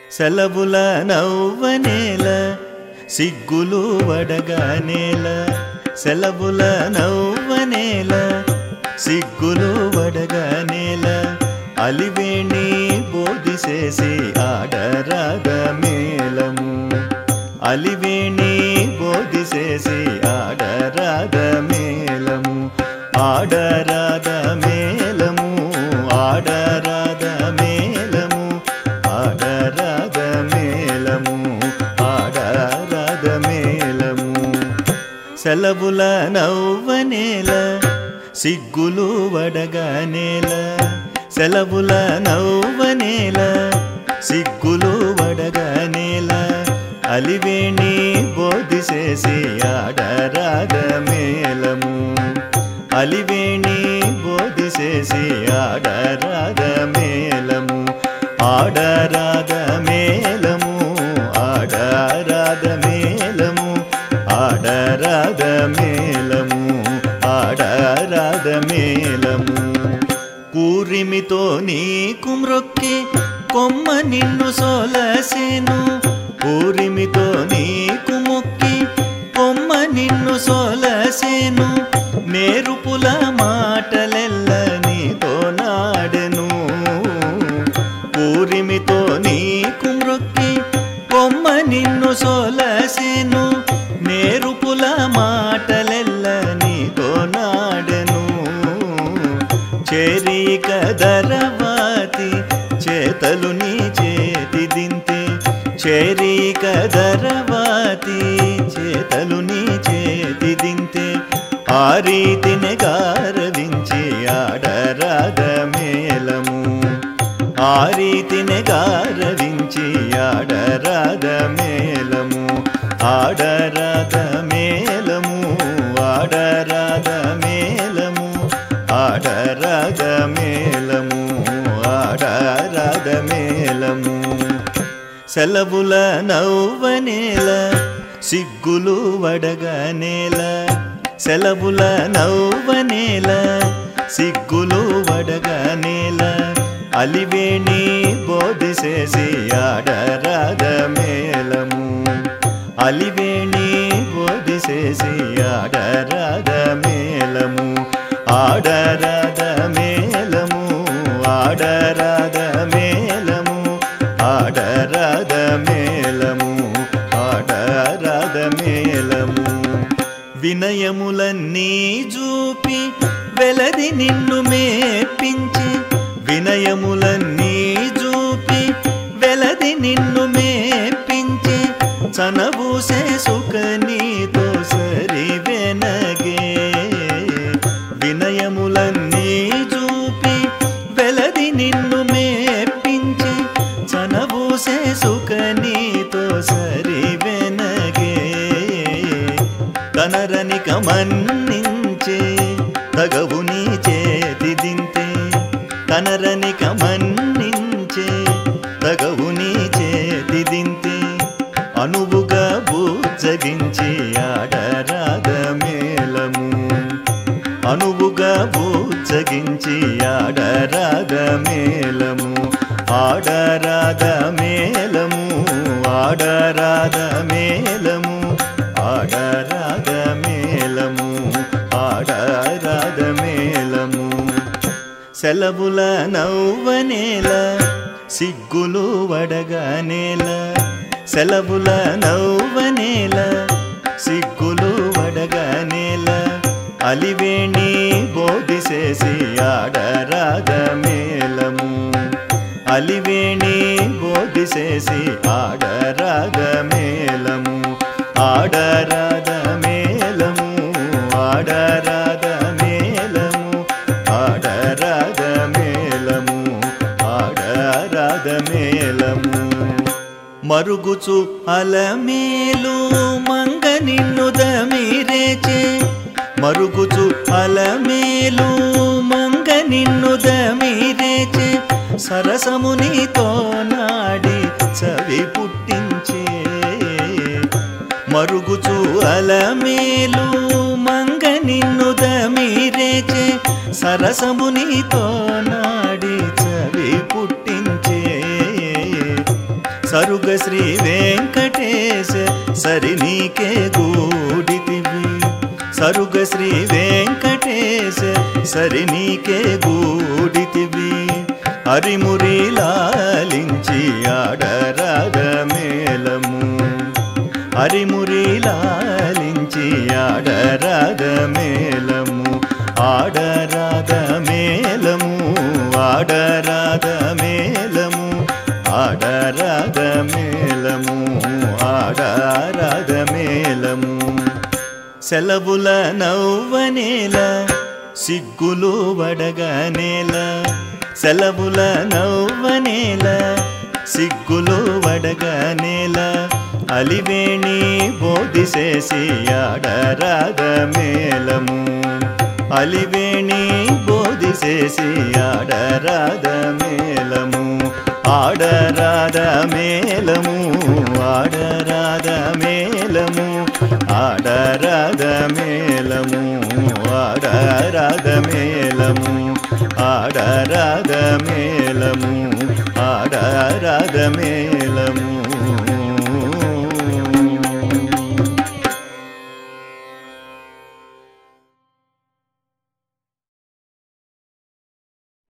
సెలవుల నవ్వనేల సిగ్గులు వడగానేల సెలవుల నవ్వనేల సిగ్గులు వడగానేల అలివేణి బోధిసేసి ఆడరాగ మేలము అలివేణి బోధిసేసి ఆడరాగ మేలము ఆడరాగ మేలము ఆడరాగ మేలము ఆడరాగ మేలము ఆడరాగ మేలము సెలవుల నవ్వనేల సిగ్గులు వడగానేల సెలవుల నవ్వనేల సిగ్గులు వడగానేల అలివేణి బోధిసేసి ఆడరాగ మేలము అలివేణి బోధిసేసి ఆడరాగ మేలము ఆడరాగ మేలము ఆడరాగ మేలము ఆడరాగ మేలము ఆడరాగ మేలము కూరిమితో నీకు మ్రొక్కి కొమ్మ నిన్ను సోలసేను కూరిమితో నీకు మొక్కి కొమ్మ నిన్ను సోలసేను నేరుపుల మాటలెల్ల నీతో నాడెను పూరిమితో నీకు మ్రొక్కి కొమ్మ నిన్ను సోలసేను నేరుపుల మాటలెల్ల నీతో నాడెను చేరిక దరవాతి చేతలు నీ చేతి దింతే చేరిక దరవాతి చేతలు నీ చేతి దింతే ఆ రీతిని గారవించి ఆడరాగ మేలము ఆ రీతిని గారవించి ఆడరాగ మేలము ఆడరాగ మేలము ఆడరాగ మేలము ఆడరాగ మేలము ఆడరాగ మేలము సెలవుల నవ్వనేల సిగ్గులు వడగానేల సెలవుల నవ్వనేల సిగ్గులు వడగానేల అలివేణి బోధిసేసి ఆడరాగ మేలము అలివేణి బోధిసేసి ఆడరాగ మేలము ఆడరాగ మేలము ఆడరాగ మేలము ఆడరాగ మేలము ఆడరాగ మేలము వినయములన్నీ చూపి వెలది నిన్ను మేపించి వినయములన్నీ చూపి వెలది నిన్ను మేపించి చనబూసే సుఖ నీతో సరి వెనగే వినయములన్నీ చూపి వెలది నిన్ను మేపించి చనబూసే సుఖ నీతో సరి వెనగే కనరని కమన్నించే తగవు నీ చేతి దింతే కనరని కమన్నించే తగవు నీ చేతి దింతే అనువుగా బూజగించి ఆడరాగ మేలము అనువుగా బూజగించి ఆడరాగ మేలము ఆడరాగ మేలము ఆడరాగ మేలము ఆడరాగ మేలము ఆడరాగ మేలము సెలవుల నవ్వనేల సిగ్గులు వడగానేల సెలవుల నవ్వనేల సిగ్గులు వడగానేల అలివేణి బోధిసేసి ఆడరాగ మేలము అలివేణి బోధిసేసి ఆడరాగ మేలము ఆడరాగ మేలము ఆడరాగ మేలము ఆడరాగ మేలము ఆడరాగ మేలము మరుగుచు అలమేలు మంగ నిన్ను దమిరేచే మరుగుచు అలమేలు మంగ నిన్ను దమిరేచే సరసమునితో నాడి చవి పుట్టించే మరుగుచు అలమేలు మంగ నిన్ను దమిరేచే సరసమునితో నాడి చవి పుట్టించే సరుగ శ్రీ వెంకటేశ సరి నీకే గూడితివి సరుగ శ్రీ వెంకటేశ సరి నీకే గూడితివి హరిమురి లాలించి ఆడరాగ మేళము హరిమురి లాలించి ఆడరాగ మేళము ఆడరాగ మేళము ఆడరాగ మేళము ఆడరాగ మేళము ఆడరాగ మేళము సెలవుల నవ్వనేల సిగ్గులు వడగనేల సెలవుల నవ్వనేల సిగ్గులు వడగనేల అలివేణి బోధిసేసి ఆడరాగ మేళము అలివేణి బోధిసేసి ఆడరాగ మేళము ఆడరాధ మేళము ఆడరాధ మేళము ఆడరాధ మేళము ఆడరాధ మేళము ఆడరాధ మేళము ఆడరాధ మేళము